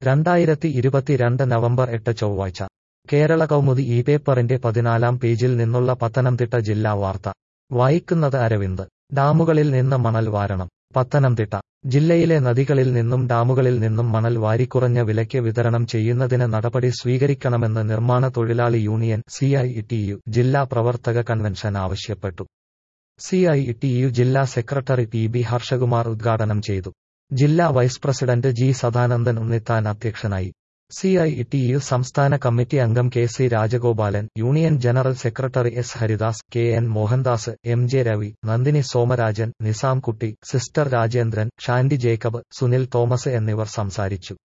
രണ്ടായിരത്തി ഇരുപത്തിരണ്ട് നവംബർ എട്ട് ചൊവ്വാഴ്ച കേരള കൗമുദി ഈ പേപ്പറിന്റെ പതിനാലാം പേജിൽ നിന്നുള്ള പത്തനംതിട്ട ജില്ലാ വാർത്ത വായിക്കുന്നത് അരവിന്ദ് ഡാമുകളിൽ നിന്ന് മണൽ വാരണം പത്തനംതിട്ട ജില്ലയിലെ നദികളിൽ നിന്നും ഡാമുകളിൽ നിന്നും മണൽ വാരിക്കുറഞ്ഞ വിലയ്ക്ക് വിതരണം ചെയ്യുന്നതിന് നടപടി സ്വീകരിക്കണമെന്ന് നിർമ്മാണ തൊഴിലാളി യൂണിയൻ സിഐടിയു ജില്ലാ പ്രവർത്തക കൺവെൻഷൻ ആവശ്യപ്പെട്ടു സിഐടിയു ജില്ലാ സെക്രട്ടറി പി ബി ഹർഷകുമാർ ഉദ്ഘാടനം ചെയ്തു ജില്ലാ vice president G Sadanandan Unnithan അധ്യക്ഷനായി സിഐടിയു സംസ്ഥാന കമ്മിറ്റി അംഗം K C Rajagopalan union general secretary S Haridas K N Mohandas M J Ravi Nandini Somarajan Nizamkutty sister Rajendran Shandy Jacob Sunil Thomas എന്നിവർ സംസാരിച്ചു